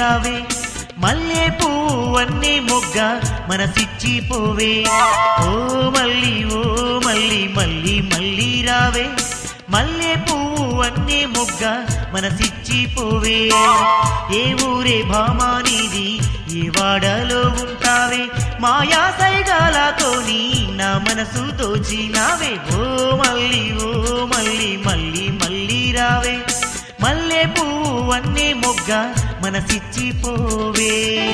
రావే మల్లె పువ్వన్నే మొగ్గ మనసిచ్చి పోవే ఓ మల్లి ఓ మల్లి మల్లి మల్లి రావే మల్లె పువ్వన్నే మొగ్గ మనసిచ్చి పోవే ఏ ఊరే భామానిది ఏ వాడలో ఉంటావే మాయా సైగాలతోని నా మనసు దోచినావే ఓ మల్లి ఓ మల్లి మల్లి మల్లి రావే మల్లె పువ్వన్నే మొగ్గ మనసిచ్చి పోవే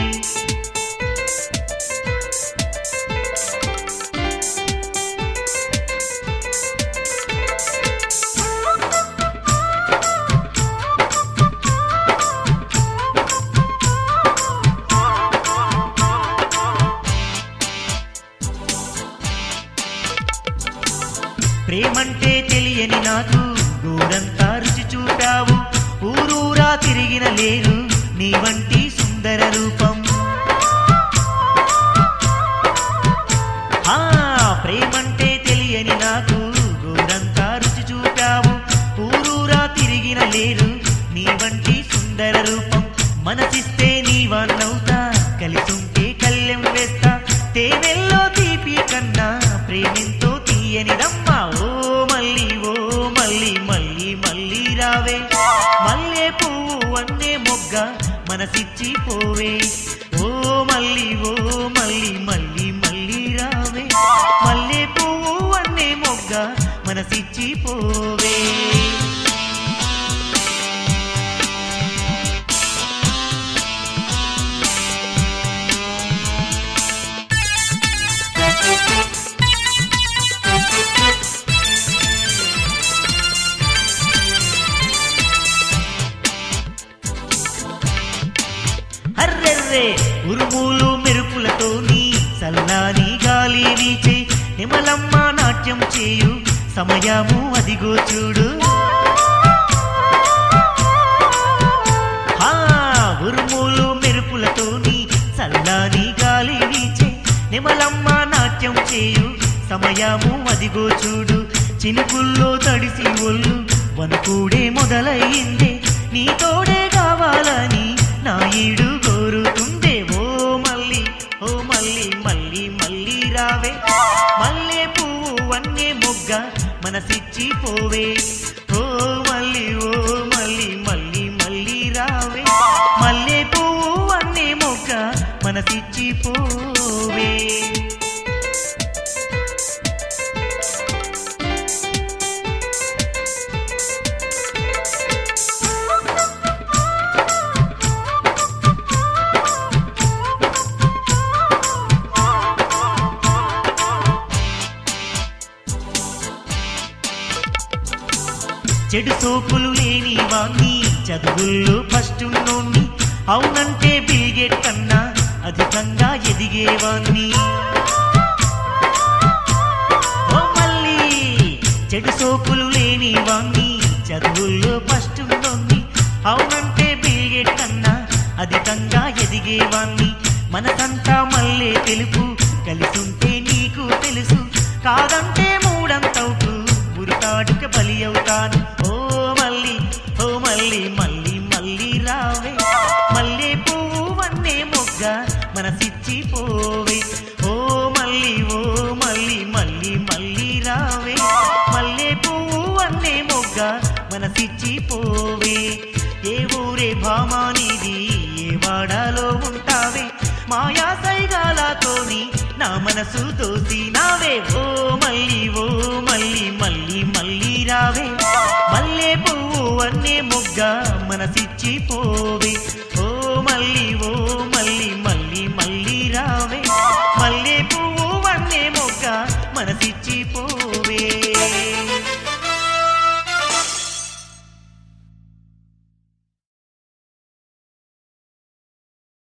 ప్రేమంటే తెలియని నాకు గోరంతా రుచి చూపావు ఊరూరా తిరిగిన లేరు నీ వంటి సుందర రూపం ఆ ప్రేమంటే తెలియని నాకు గోరంతా రుచి చూపావు ఊరూరా తిరిగిన లేరు నీ వంటి సుందర రూపం మనసిస్తే నీవన్నవుతా కలిసుంటే కళ్ళెం వేస్తా తేనెల్లో తీపి కన్నా ప్రేమింతో తీయనిదమ్మా ఓ మల్లి ఓ మల్లి మల్లి మల్లి రావే మల్లె పువ్వు అన్నే మొగ్గ మనసిచ్చి పోవే ఓ మల్లి ఓ మల్లి మల్లి మల్లి రావే మల్లె పువ్వు అన్నే మొగ్గ మనసిచ్చి పోవే అర్రెర్రే ఉరుములు మెరుపులతోని చల్లాని గాలి వీచే నిమలమ్మ నాట్యం చేయు సమయము అదిగో చూడు ఆ ఉరుములు మెరుపులతోని చల్లాని గాలి వీచే నిమలమ్మ నాట్యం చేయు సమయము అదిగో చూడు చినుకుల్లో తడిసి ఒళ్ళు వనుకూడే మొదలయ్యిందే నీ తోడే కావాలని నా ఈడు కోరుతుందే ఓ మల్లి ఓ మల్లి మల్లి మల్లి రావే మల్లె పువ్వు వన్నే మొగ్గ మనసిచ్చి పోవే ఓ మల్లి ఓ మల్లి మల్లి మల్లి రావే మల్లె పువ్వు వన్నే మొగ్గ మనసిచ్చి పోవే చెడు సోకులు లేని వాణ్ణి చదువుల్లో ఫస్ట్ ఉన్నోణ్ణి అవునంటే బిల్గేట్ కన్నా అధికంగా ఎదిగేవాణ్ణి ఓ మళ్ళీ చెడు సోకులు లేని వాణ్ణి చదువుల్లో ఫస్ట్ ఉన్నోణ్ణి అవునంటే బిల్గేట్ కన్నా అధికంగా ఎదిగేవాణ్ణి మనసంతా మళ్ళీ తెలుపు కలిసుంటే నీకు తెలుసు కాదంటే మూడంతవుకు ఉరితాడుక బలి అవుతాను ఓ మల్లి ఓ మల్లి మల్లి మల్లి రావే మల్లె పువ్వు వన్నే మొగ్గ మనసిచ్చి పోవే ఓ మల్లి ఓ మల్లి మల్లి మల్లి రావే మల్లె పువ్వు వన్నే మొగ్గ మనసిచ్చి పోవే ఏ ఊరే భామానిది ఏ వాడాలో ఉంటావే మాయా సైగాలతోని నా మనసు దోసి నావే ఓ మల్లి ఓ మల్లి మల్లి మల్లి రావే మల్లె పువ్వు అన్నే మొగ్గ మనసిచ్చి పోవే ఓ మల్లి ఓ మల్లి